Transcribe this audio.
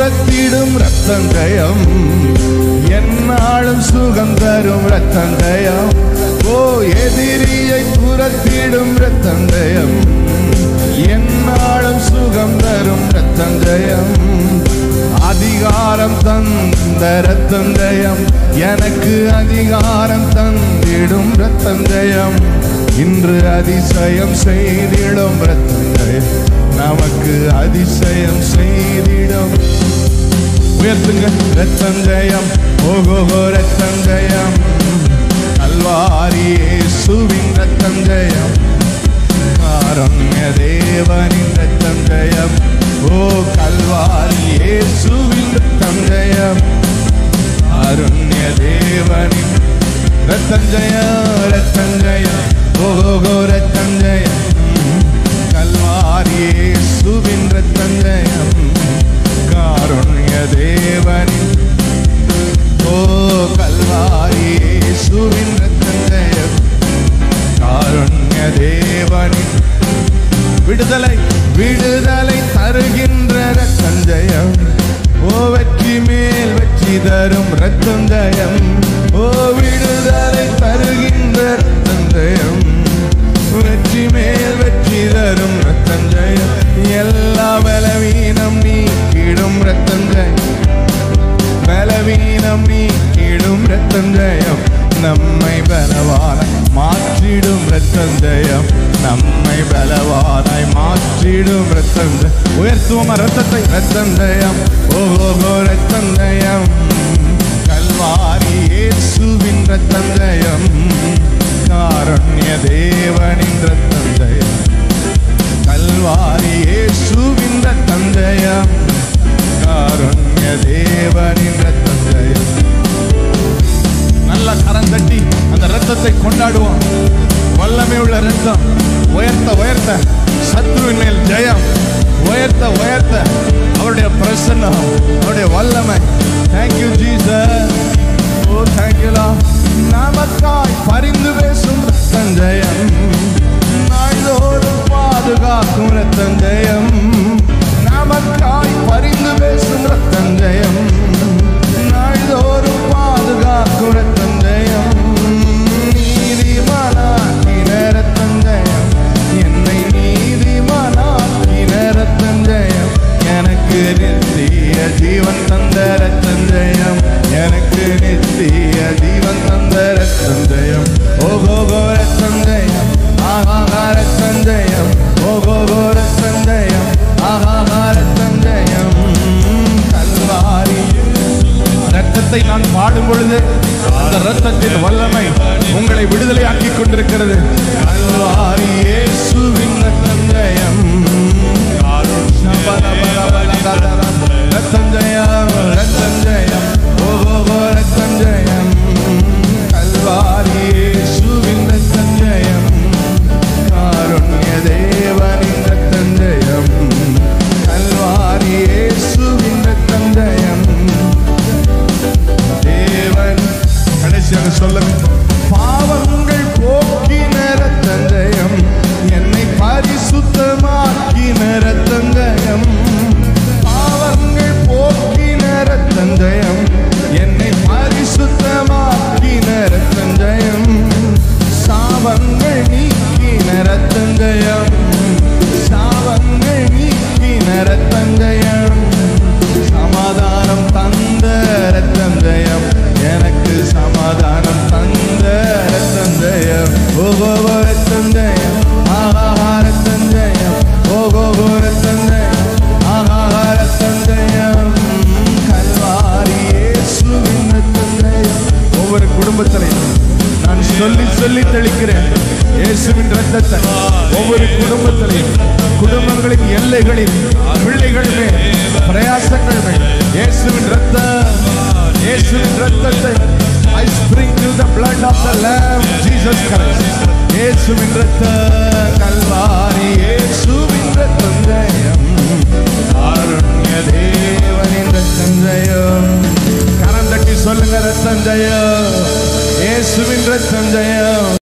துரத்திடும் ரத்தம் ஜெயம் என்னாலும் சுகம் தரும் ரத்தம் ஜெயம் ஓ எதிரியை துரத்திடும் ரத்தம் ஜெயம் என்னாலும் சுகம் தரும் ரத்தம் ஜெயம் அதிகாரம் தந்த ரத்தம் ஜெயம் எனக்கு அதிகாரம் தந்திடும் ரத்தம் ஜெயம் இன்று அதிசயம் செய்திடும் ரத்தம் ஜெயம் நமக்கு அதிசயம் செய்திடும் உயர்த்துங்க ரத்தம் ஜெயம் ஓகோகோ ரத்தம் ஜெயம் கல்வாரி இயேசுவின் ரத்தம் ஜெயம் காரண்ய தேவனின் ரத்தம் ஜெயம் ஓ கல்வாரி இயேசுவின் ரத்தம் ஜெயம் காருண்ய தேவனின் ரத்தம் ஜெயம் ரத்தம் ஜெயம் ஓகோகோ ரத்தம் ஜெயம் கல்வாரி இயேசுவின் ரத்தம் ஜெயம் காருண்ய தேவனின் ஓ கல்வாரி இயேசுவின் ரத்தம் ஜெயம் காருண்ய தேவனின் விடுதலை விடுதலை தருகின்ற ரத்தம் ஜெயம் ஓ வெற்றி மேல் வெற்றி தரும் ரத்தம் ஜெயம் ஓ விடுதலை தருகின்ற ரத்தம் ஜெயம் வெற்றி மேல் வெற்றி தரும் ரத்தம் ஜெயம் எல்லா பலவீனம் நீக்கிடும் ரத்தம் ஜெயம் பலவீனம் நீக்கிடும் ரத்தம் ஜெயம் நம்மை பலவானாய் மாற்றிடும் ரத்தம் ஜெயம் நம்மை பலவானாய் மாற்றிடும் ரத்தம் ஜெயம். உயர்த்துவோமா ரத்தத்தை ரத்தம் ஜெயம் ஓஹோ ரத்தம் ஜெயம் கல்வாரி இயேசுவின் ரத்தம் ஜெயம் காரண்ய தேவனின் ரத்தம் ஜெயம் கல்வாரி இயேசுவின் ரத்தம் ஜெயம் காருண்ய தேவனின் ரத்தம் ஜெயம் நல்ல கரம் தட்டி அந்த ரத்தத்தை கொண்டாடுவோம் வல்லமை உள்ள ரத்தம் உயர்த்த உயர்த்த சத்ருவின் மேல் ஜெயம் உயர்த்த உயர்த்த அவருடைய பிரசன்னம் அவருடைய வல்லமை தேங்க்யூ ஜீசஸ் ஓ தேங்க்யூலா நமக்காய் பரிந்து பேசும் ரத்தம் ஜெயம் நாள்தோறும் பாதுகாக்கும் ரத்தம் ஜெயம் நமக்காய் பரிந்து பேசும் ரத்தம் ஜெயம் நாள்தோறும் பாதுகாக்கும் ரத்தம் ஜெயம் நீதிமானாக்கின ரத்தம் ஜெயம் என்னை நீதிமானாக்கின ரத்தம் ஜெயம் எனக்கு நித்திய ஜீவன் தந்த ரத்தம் ஜெயம் எனக்கு நித்திய ஜீவன் தந்த ரத்தம் ஜெயம் ஓகோகோ ரத்தம் ஜெயம் ஆஹா ரத்தம் ஜெயம் ஓகோகோ ரத்தம் ஜெயம் ஆஹா ரத்தம் ஜெயம் கல்வாரி ரத்தத்தை நான் பாடும் பொழுது அந்த ரத்தத்தின் வல்லமை உங்களை விடுதலையாக்கி கொண்டிருக்கிறது கல்வாரி இயேசுவின் ரத்தம் ஜெயம் ரத்தம் ஜெயம் ரத்தம் ஜெயம் ஓஹோ ரத்தம் ஜெயம் கல்வாரி இயேசுவின் ரத்தம் ஜெயம் காருண்ய தேவனின் ரத்தம் ஜெயம் கல்வாரி இயேசுவின் ரத்தம் ஜெயம் தேவன் கடைசியாக சொல்ல பாவங்கள் போக்கின ரத்தம் ஜெயம் என்னை பரிசுத்தமாக்கின ரத்தம் ஜெயம் பாவங்கள் போக்கின ரத்தம் ஜெயம் என்னை பரிசுத்தமாக்கின ரத்தம் ஜெயம் சாபங்கள் நீக்கின ரத்தம் ஜெயம் சாபங்கள் நீக்கின ரத்தம் ஜெயம் சமாதானம் தந்த ரத்தம் ஜெயம் எனக்கு சமாதானம் தந்த ரத்தம் ஜெயம் ஓகோ ரத்தம் ஜெயம் ஆஹா ரத்தம் ஜெயம் ஓகோ ரத்தம் ஜெயம் ஆஹா ரத்தம் ஜெயம் கல்வாரி இயேசுவின் ரத்தம் ஜெயம் ஒவ்வொரு குடும்பத்திலையும் நான் சொல்லி சொல்லி தெளிக்கிறேன் இயேசுவின் ரத்தத்தை ஒவ்வொரு குடும்பத்திலையும் குடும்பங்களின் எல்லைகளில் பிள்ளைகள் மேல் பிரயாசங்கள் மேல் இயேசுவின் ரத்தம் இயேசுவின் ரத்தத்தை I sprinkle the blood of the Lamb Jesus Christ இயேசுவின் ரத்த கல்வாரி இயேசுவின் ரத்தம் ஜெயம் காருண்ய தேவனின் ரத்தம் ஜெயம் கரம் தட்டி சொல்லுங்க ரத்தம் ஜெயம் இயேசுவின் ரத்தம் ஜெயம்